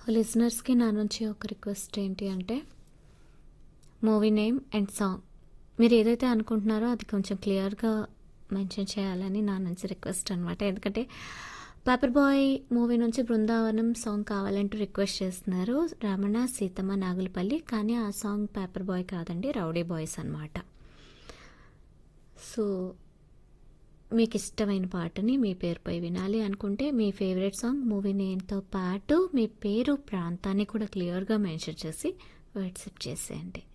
లిజనర్స్కి నా నుంచి ఒక రిక్వెస్ట్ ఏంటి అంటే మూవీ నేమ్ అండ్ సాంగ్ మీరు ఏదైతే అనుకుంటున్నారో అది కొంచెం క్లియర్గా మెన్షన్ చేయాలని నా నుంచి రిక్వెస్ట్ అనమాట ఎందుకంటే పేపర్ బాయ్ మూవీ నుంచి బృందావనం సాంగ్ కావాలంటూ రిక్వెస్ట్ చేస్తున్నారు రమణ సీతమ్మ నాగులపల్లి కానీ ఆ సాంగ్ పేపర్ బాయ్ కాదండి రౌడీ బాయ్స్ అనమాట సో మీకు ఇష్టమైన పాటని మీ పేరుపై వినాలి అనుకుంటే మీ ఫేవరెట్ సాంగ్ మూవీ నేమ్తో పాటు మీ పేరు ప్రాంతాన్ని కూడా క్లియర్గా మెన్షన్ చేసి వాట్సాప్ చేసేయండి